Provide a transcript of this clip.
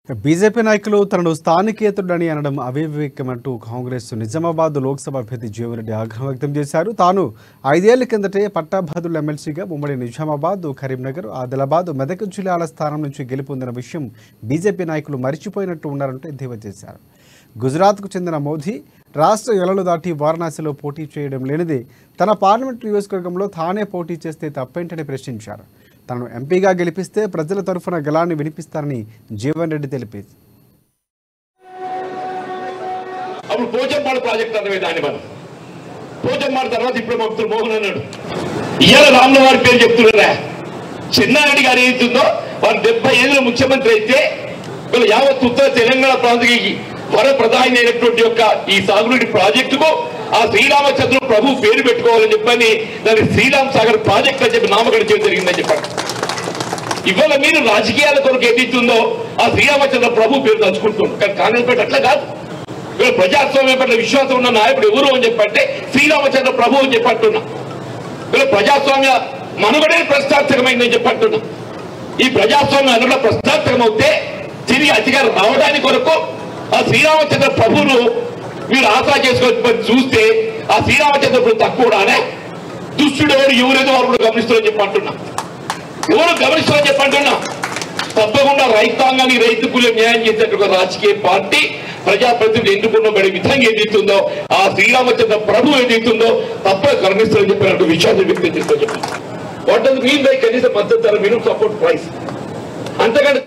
BJP నాయకులు తనను స్థానికేతరుడని అనడం అవివేకమంటూ కాంగ్రెస్ నిజామాబాద్ లోక్సభ అభ్యర్థి జీవన్రెడ్డి ఆగ్రహం వ్యక్తం చేశారు తాను ఐదేళ్ల కిందటే పట్టాభాదుల ఎమ్మెల్సీగా ఉమ్మడి నిజామాబాద్ కరీంనగర్ ఆదిలాబాద్ మెదక్ జిల్లాల స్థానం నుంచి గెలుపొందిన విషయం బీజేపీ నాయకులు మరిచిపోయినట్టు ఉన్నారంటూ ఎద్దేవా చేశారు గుజరాత్కు చెందిన మోదీ రాష్ట్ర ఎలలు దాటి వారణాసిలో పోటీ చేయడం లేనిదే తన పార్లమెంట్ నియోజకవర్గంలో తానే పోటీ చేస్తే తప్పేంటని ప్రశ్నించారు తనను ఎంపీగా గెలిపిస్తే ప్రజల తరఫున గలాన్ని వినిపిస్తారని జీవన్ రెడ్డి తెలిపారు అప్పుడు పోచంపాడు ప్రాజెక్ట్ అన్నవే దాన్ని మనం పోచంపాడు తర్వాత ఇప్పుడు భక్తులు మోహన్ అన్నాడు ఇవాళ రాముల వారి పేరు చెప్తున్నారా చిన్నారెడ్డి గారు ఏదైతుందో వారు డెబ్బై ఏళ్ళ ముఖ్యమంత్రి అయితే వీళ్ళు యావత్ ఉత్తర తెలంగాణ ప్రాంతానికి వర ప్రధాని అయినటువంటి యొక్క ఈ సాగునీటి ప్రాజెక్టుకు ఆ శ్రీరామచంద్ర ప్రభు పేరు పెట్టుకోవాలని చెప్పని దాన్ని శ్రీరామ్ సాగర్ ప్రాజెక్ట్ అని చెప్పి నామకరణ చేయడం జరిగిందని చెప్పారు ఇవాళ మీరు రాజకీయాల కొరకు ఏదైతుందో ఆ శ్రీరామచంద్ర ప్రభు పేరు తలుచుకుంటున్నారు కానీ కాంగ్రెస్ పార్టీ అట్లా కాదు ఇవాళ ప్రజాస్వామ్యం పట్ల విశ్వాసం ఉన్న నాయకుడు ఎవరు అని చెప్పంటే శ్రీరామచంద్ర ప్రభు అని చెప్పంటున్నా వీళ్ళ ప్రజాస్వామ్య మనుగడే ప్రశ్నార్థకమైందని చెప్పంటున్నా ఈ ప్రజాస్వామ్యం అనుగుణ ప్రశ్నార్థకం అవుతే తిరిగి అధికారం రావడానికి కొరకు ఆ శ్రీరామచంద్ర ప్రభువును మీరు ఆసరా చేసుకొని చూస్తే ఆ శ్రీరామచంద్ర ప్రభు తక్కువడానే దుష్టుడు ఎవరు ఎవరేదో వారు కూడా గమనిస్తారని చెప్పంటున్నా ఎవరు గమనిస్తారని చెప్పంటున్నా తప్పకుండా రైతాంగానికి రైతు కూలి న్యాయం చేసేటువంటి రాజకీయ పార్టీ ప్రజాప్రతినిధులు ఎన్నుకున్నబడే విధంగా ఏదైతుందో ఆ శ్రీరామచంద్ర ప్రభు ఏదైతుందో తప్ప కరుణిస్తారని చెప్పినట్టు విశ్వాసం వ్యక్తం చేస్తూ చెప్పారు వాట్ డస్ మీన్ బై కనీస మద్దతు ధర మినిమం సపోర్ట్ ప్రైస్ అంతకంటే